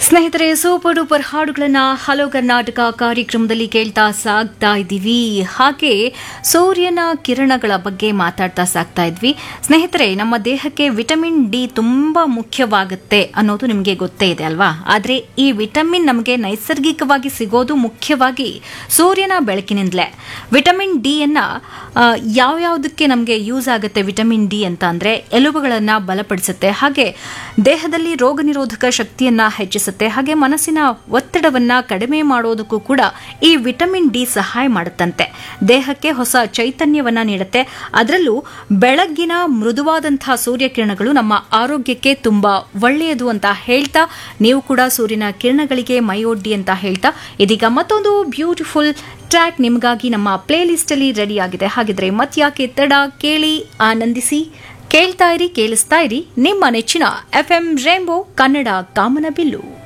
ಸ್ನೇಹಿತರೆ super duper ಹಾಡುಗಳನ್ನ hello Karnataka ಕಾರ್ಯಕ್ರಮದಲ್ಲಿ ಕೇಳ್ತಾ ಸಾಗ್ತಾ ಇದ್ದೀವಿ ಹಾಗೆ ಸೂರ್ಯನ ಕಿರಣಗಳ ಬಗ್ಗೆ ಮಾತಾಡ್ತಾ ಸಾಗ್ತಾ ಇದ್ವಿ ಸ್ನೇಹಿತರೆ ನಮ್ಮ ದೇಹಕ್ಕೆ ವಿಟಮಿನ್ ಡಿ ತುಂಬಾ ಮುಖ್ಯವಾಗುತ್ತೆ ಅನ್ನೋದು ನಿಮಗೆ ಗೊತ್ತೇ ಇದೆ ಅಲ್ವಾ ಆದರೆ ಈ ವಿಟಮಿನ್ ನಮಗೆ ನೈಸರ್ಗಿಕವಾಗಿ ಸಿಗೋದು ಮುಖ್ಯವಾಗಿ ಸೂರ್ಯನ ಬೆಳಕಿನಿಂದಲೇ ವಿಟಮಿನ್ ಡಿ ಅನ್ನ ಆ, ಯಾವ್ಯಾವುದಕ್ಕೆ ನಮಗೆ ಯೂಸ್ ಆಗುತ್ತೆ ವಿಟಮಿನ್ ಡಿ ಅಂತ ಅಂದ್ರೆ ಎಲುಬುಗಳನ್ನ ಬಲಪಡಿಸುತ್ತೆ ಹಾಗೆ ದೇಹದಲ್ಲಿ ರೋಗ ನಿರೋಧಕ ಶಕ್ತಿಯನ್ನ ಹೆಚ್ಚಿಸುತ್ತೆ ಹಾಗೆ ಮನಸ್ಸಿನ ಒತ್ತಡವನ್ನ ಕಡಿಮೆ ಮಾಡೋದಕ್ಕೂ ಕೂಡ ಈ ವಿಟಮಿನ್ ಡಿ ಸಹಾಯ ಮಾಡುತ್ತಂತೆ ದೇಹಕ್ಕೆ ಹೊಸ ಚೈತನ್ಯವನ್ನ ನೀಡುತ್ತೆ ಅದರಲ್ಲೂ ಬೆಳಗ್ಗಿನ ಮೃದುವಾದಂತಹ ಸೂರ್ಯಕಿರಣಗಳು ನಮ್ಮ ಆರೋಗ್ಯಕ್ಕೆ ತುಂಬಾ ಒಳ್ಳೆಯದು ಅಂತ ಹೇಳ್ತಾ ನೀವು ಕೂಡ ಸೂರ್ಯನ ಕಿರಣಗಳಿಗೆ ಮೈಯೊಡ್ಡಿ ಅಂತ ಹೇಳ್ತಾ ಇದೀಗ ಮತ್ತೊಂದು ಬ್ಯೂಟಿಫುಲ್ ಟ್ರ್ಯಾಕ್ ನಿಮಗಾಗಿ ನಮ್ಮ ಪ್ಲೇ ಲಿಸ್ಟ್ ಅಲ್ಲಿ ರೆಡಿ ಆಗಿದೆ ಹಾಗಿದ್ರೆ ಮತ್ಯಾಕೆ ತಡ ಕೇಳಿ ಆನಂದಿಸಿ ಕೇಳ್ತಾ ಇರಿ ಕೇಳಿಸ್ತಾ ಇರಿ ನಿಮ್ಮ ನೆಚ್ಚಿನ ಎಫ್ ಎಂ ರೇಂಬೋ ಕನ್ನಡ ಕಾಮನಬಿಲ್ಲು